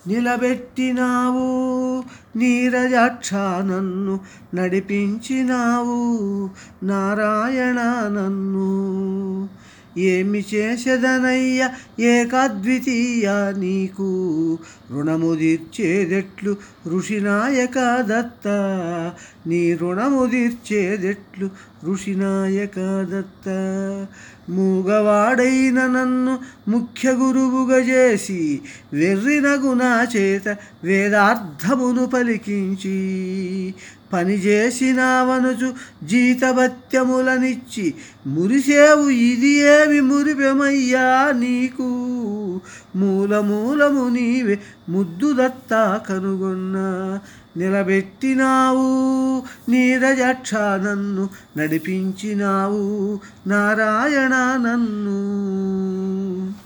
నిలబెట్టినావు నీరజాక్ష నన్ను నడిపించినావు నారాయణ నన్ను ఏమి చేసేదనయ్య ఏకాద్వితీయ నీకు రుణము తీర్చేదెట్లు ఋషినాయక దత్త నీ రుణము తీర్చేదెట్లు ఋషినాయక దత్త మూగవాడైన నన్ను ముఖ్య గురువుగా చేసి వెర్రినగు నా చేత వేదార్థమును పలికించి పని చేసినావనుచు జీతభత్యములనిచ్చి మురిసేవు ఇది ఏమి మురిపెమయ్యా నీకు మూల మూలము నీవే ముద్దు దత్తా కనుగొన్నా నిలబెట్టినావు నీరజక్ష నన్ను నడిపించినావు నారాయణ నన్ను